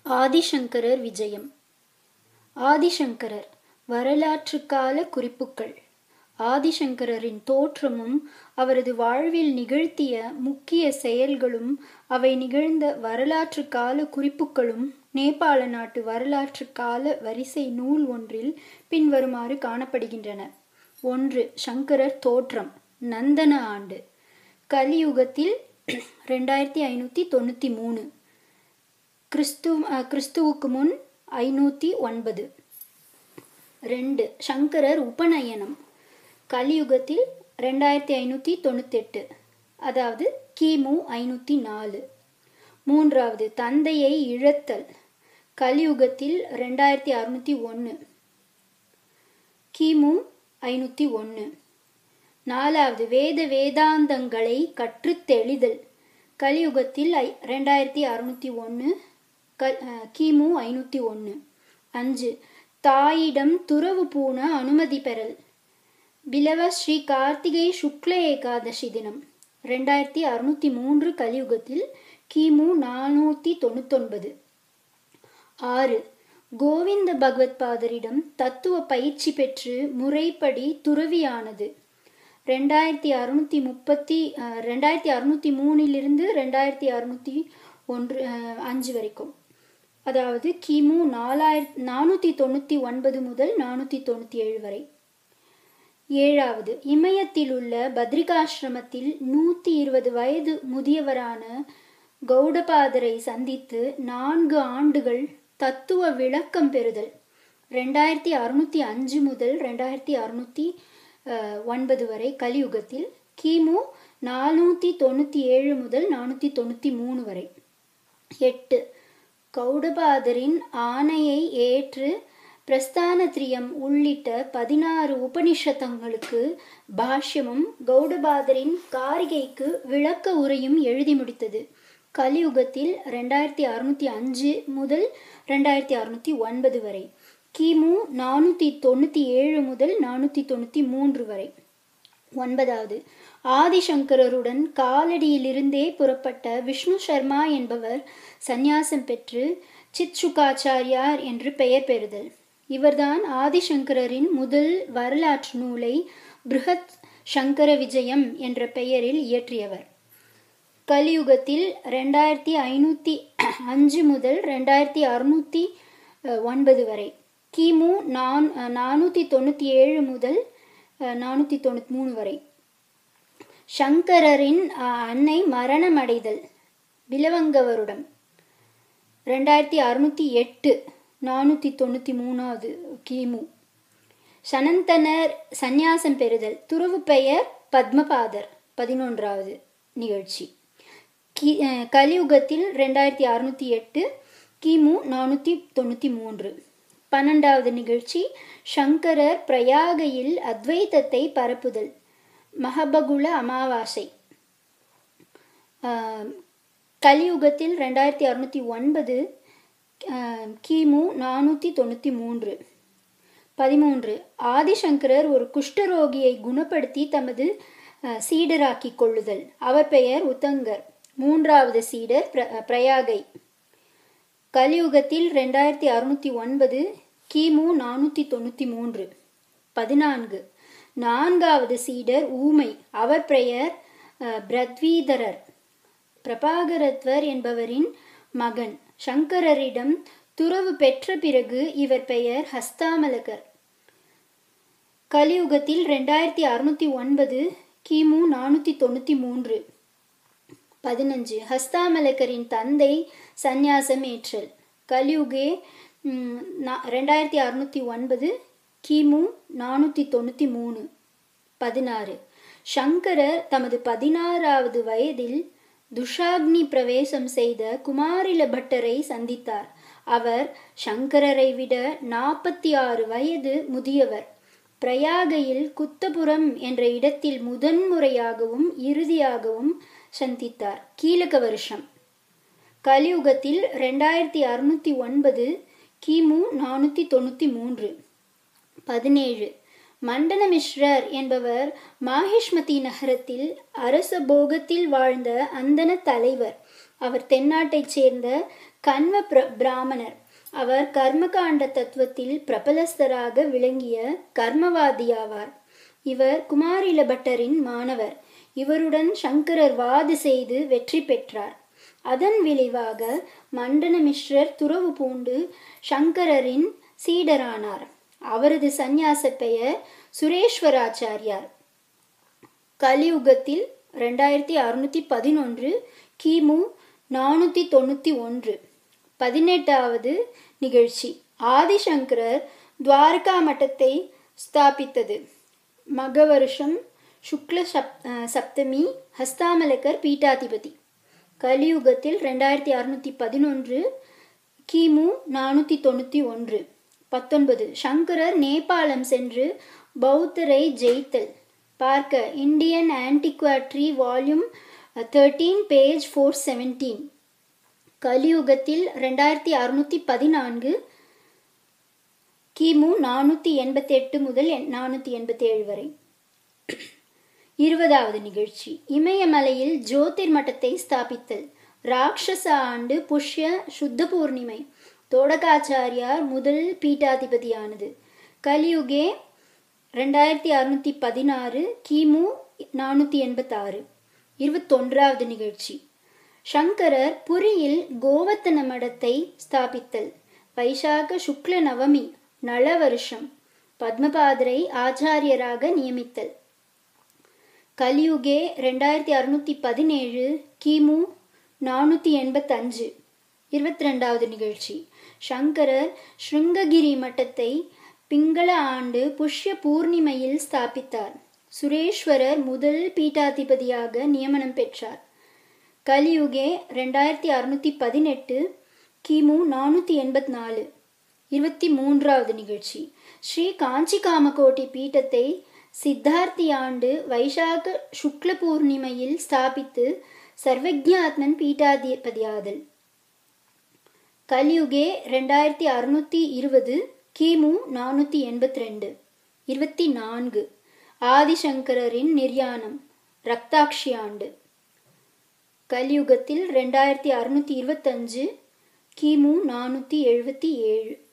ஆதிசங்கரர் விஜயம் ஆதிசங்கரர் வரலாற்று கால குறிப்புகள் ஆதிசங்கரரின் தோற்றமும் அவரது வாழ்வில் நிகழ்த்திய முக்கிய செயல்களும் அவை நிகழ்ந்த வரலாற்று கால குறிப்புகளும் நேபாள நாட்டு வரலாற்று கால வரிசை நூல் ஒன்றில் பின்வருமாறு காணப்படுகின்றன ஒன்று சங்கரர் தோற்றம் நந்தன ஆண்டு கலியுகத்தில் ரெண்டாயிரத்தி ஐநூற்றி தொண்ணூற்றி மூணு கிறிஸ்து கிறிஸ்துவுக்கு முன் ஐநூற்றி ஒன்பது ரெண்டு சங்கரர் உபநயனம் கலியுகத்தில் ரெண்டாயிரத்தி ஐநூற்றி தொண்ணூத்தெட்டு அதாவது கிமு ஐநூற்றி நாலு மூன்றாவது தந்தையை இழத்தல் கலியுகத்தில் ரெண்டாயிரத்தி அறுநூற்றி ஒன்று கிமு ஐநூற்றி ஒன்று நாலாவது வேத வேதாந்தங்களை கற்றுத் தெளிதல் கலியுகத்தில் ஐ ரெண்டாயிரத்தி அறுநூற்றி ஒன்று க கிமு ஐநூற்றி ஒன்று அஞ்சு தாயிடம் துறவு பூண அனுமதி பெறல் பிலவ ஸ்ரீ கார்த்திகை சுக்ல ஏகாதசி தினம் ரெண்டாயிரத்தி அறுநூற்றி மூன்று கலியுகத்தில் கிமு நானூற்றி தொண்ணூத்தொன்பது ஆறு கோவிந்த பகவத் பாதரிடம் தத்துவ பயிற்சி பெற்று முறைப்படி துறவியானது ரெண்டாயிரத்தி அறுநூற்றி முப்பத்தி ரெண்டாயிரத்தி அறுநூற்றி மூணிலிருந்து ரெண்டாயிரத்தி அறுநூற்றி ஒன்று அஞ்சு வரைக்கும் அதாவது கிமு நாலாயிரத்தி நானூற்றி தொண்ணூற்றி ஒன்பது முதல் நானூற்றி தொண்ணூற்றி ஏழு வரை ஏழாவது இமயத்தில் உள்ள பத்ரிகாசிரமத்தில் நூற்றி இருபது வயது முதியவரான கௌடபாதரை சந்தித்து நான்கு ஆண்டுகள் தத்துவ விளக்கம் பெறுதல் ரெண்டாயிரத்தி அறுநூற்றி அஞ்சு முதல் ரெண்டாயிரத்தி அறுநூற்றி ஒன்பது வரை கலியுகத்தில் கிமு நானூற்றி தொண்ணூற்றி ஏழு முதல் நானூற்றி தொண்ணூற்றி மூணு வரை எட்டு கௌடபாதரின் ஆணையை ஏற்று பிரஸ்தானத்ரியம் உள்ளிட்ட பதினாறு உபனிஷதங்களுக்கு பாஷ்யமும் கௌடபாதரின் காரிகைக்கு விளக்க உரையும் எழுதி முடித்தது கலியுகத்தில் ரெண்டாயிரத்தி அறுநூத்தி அஞ்சு முதல் ரெண்டாயிரத்தி அறுநூத்தி ஒன்பது வரை கிமு நானூற்றி தொண்ணூற்றி ஏழு முதல் நானூற்றி தொண்ணூற்றி மூன்று வரை ஒன்பதாவது ஆதிசங்கரருடன் காலடியிலிருந்தே புறப்பட்ட விஷ்ணு சர்மா என்பவர் சந்நியாசம் பெற்று சித் சுகாச்சாரியார் என்று பெயர் பெறுதல் இவர்தான் ஆதிசங்கரின் முதல் வரலாற்று நூலை பிருகத் சங்கர விஜயம் என்ற பெயரில் இயற்றியவர் கலியுகத்தில் ரெண்டாயிரத்தி ஐநூற்றி அஞ்சு முதல் ரெண்டாயிரத்தி அறுநூற்றி ஒன்பது வரை கிமு நான் நானூற்றி தொண்ணூற்றி ஏழு முதல் நானூற்றி தொண்ணூற்றி மூணு வரை சங்கரரின் அன்னை மரணமடைதல் பிலவங்கவருடம் ரெண்டாயிரத்தி அறுநூற்றி எட்டு நானூற்றி தொண்ணூற்றி மூணாவது கிமு சனந்தனர் சந்நியாசம் பெறுதல் துறவு பெயர் பத்மபாதர் பதினொன்றாவது நிகழ்ச்சி கி கலியுகத்தில் ரெண்டாயிரத்தி அறுநூற்றி எட்டு கிமு நானூற்றி தொண்ணூற்றி மூன்று பன்னெண்டாவது நிகழ்ச்சி சங்கரர் பிரயாகையில் அத்வைத்தத்தை பரப்புதல் மகபகுல அமாவாசை கலியுகத்தில் ரெண்டாயிரத்தி அறுநூற்றி ஒன்பது கிமு நானூற்றி தொண்ணூற்றி மூன்று பதிமூன்று ஆதிசங்கரர் ஒரு குஷ்டரோகியை குணப்படுத்தி தமது சீடராக்கி கொள்ளுதல் அவர் பெயர் உத்தங்கர் மூன்றாவது சீடர் பிரயாகை கலியுகத்தில் ரெண்டாயிரத்தி அறுநூற்றி ஒன்பது கிமு நானூற்றி தொண்ணூற்றி மூன்று பதினான்கு நான்காவது சீடர் ஊமை அவர் பெயர் பிரத்வீதரர் பிரபாகரத்வர் என்பவரின் மகன் சங்கரரிடம் துறவு பெற்ற பிறகு இவர் பெயர் ஹஸ்தாமலகர் கலியுகத்தில் ரெண்டாயிரத்தி அறுநூத்தி ஒன்பது கிமு நானூற்றி தொண்ணூற்றி மூன்று பதினஞ்சு ஹஸ்தாமலக்கரின் தந்தை சந்நியாசம் ஏற்றல் கலியுகே ரெண்டாயிரத்தி அறுநூத்தி ஒன்பது கிமு நானூற்றி தொண்ணூற்றி மூணு பதினாறு சங்கரர் தமது பதினாறாவது வயதில் துஷாக்னி பிரவேசம் செய்த குமாரில பட்டரை சந்தித்தார் அவர் சங்கரரை விட நாற்பத்தி ஆறு வயது முதியவர் பிரயாகையில் குத்தபுரம் என்ற இடத்தில் முதன்முறையாகவும் இறுதியாகவும் சந்தித்தார் கீழக வருஷம் கலியுகத்தில் ரெண்டாயிரத்தி அறுநூத்தி ஒன்பது கிமு நானூற்றி தொண்ணூற்றி மூன்று பதினேழு மண்டனமிஸ்ரர் என்பவர் மாஹேஷ்மதி நகரத்தில் அரச போகத்தில் வாழ்ந்த அந்தன தலைவர் அவர் தென்னாட்டைச் சேர்ந்த கண்வ பிர பிராமணர் அவர் கர்மகாண்ட தத்துவத்தில் பிரபலஸ்தராக விளங்கிய கர்மவாதியாவார் இவர் குமாரில பட்டரின் மாணவர் இவருடன் சங்கரர் வாது செய்து வெற்றி பெற்றார் அதன் விளைவாக மண்டன மிஸ்ரர் துறவு பூண்டு சங்கரரின் சீடரானார் அவரது சந்நியாச பெயர் சுரேஸ்வராச்சாரியார் கலியுகத்தில் ரெண்டாயிரத்தி அறுநூத்தி பதினொன்று கிமு நானூற்றி தொண்ணூற்றி ஒன்று பதினெட்டாவது நிகழ்ச்சி ஆதிசங்கரர் துவாரகா மட்டத்தை ஸ்தாபித்தது மக வருஷம் சுக்ல சப் சப்தமி ஹஸ்தாமலக்கர் பீட்டாதிபதி கலியுகத்தில் ரெண்டாயிரத்தி அறுநூத்தி பதினொன்று கிமு நானூற்றி தொண்ணூற்றி ஒன்று பத்தொன்பது சங்கரர் நேபாளம் சென்று பௌத்தரை ஜெயித்தல் பார்க்க Indian antiquary volume thirteen page four seventeen கலியுகத்தில் ரெண்டாயிரத்தி அறுநூத்தி பதினான்கு கிமு நானூற்றி எண்பத்தி எட்டு முதல் நானூற்றி எண்பத்தி ஏழு வரை இருபதாவது நிகழ்ச்சி இமயமலையில் ஜோதிர் மட்டத்தை ஸ்தாபித்தல் ராட்சச ஆண்டு புஷ்ய சுத்த பூர்ணிமை தோடகாச்சாரியார் முதல் பீட்டாதிபதியானது கலியுகே ரெண்டாயிரத்தி அறுநூத்தி பதினாறு கிமு நானூற்றி எண்பத்தாறு இருபத்தொன்றாவது நிகழ்ச்சி சங்கரர் புரியில் கோவர்த்தன மடத்தை ஸ்தாபித்தல் வைசாக சுக்ல நவமி நல வருஷம் பத்மபாதரை ஆச்சாரியராக நியமித்தல் கலியுகே ரெண்டாயிரத்தி அறுநூத்தி பதினேழு கிமு நானூற்றி எண்பத்தஞ்சு இருபத்தி ரெண்டாவது நிகழ்ச்சி சங்கரர் ஸ்ருங்ககிரி மட்டத்தை பிங்கள ஆண்டு புஷ்ய பூர்ணிமையில் ஸ்தாபித்தார் சுரேஸ்வரர் முதல் பீட்டாதிபதியாக நியமனம் பெற்றார் கலியுகே ரெண்டாயிரத்தி அறுநூத்தி பதினெட்டு கிமு நானூற்றி எண்பத்தி நாலு இருபத்தி மூன்றாவது நிகழ்ச்சி ஸ்ரீ காஞ்சி காமகோட்டி பீட்டத்தை சித்தார்த்தி ஆண்டு வைசாக சுக்ல பூர்ணிமையில் ஸ்தாபித்து சர்வஜாத்மன் பீட்டாதிபதியாதல் கலியுகே ரெண்டாயிரத்தி அறுநூத்தி இருபது கிமு நானூற்றி எண்பத்தி ரெண்டு இருபத்தி நான்கு ஆதிசங்கரின் நிர்யாணம் ரக்தாட்சி ஆண்டு கலியுகத்தில் ரெண்டாயிரத்தி அறுநூத்தி இருபத்தஞ்சு கிமு நானூற்றி எழுபத்தி ஏழு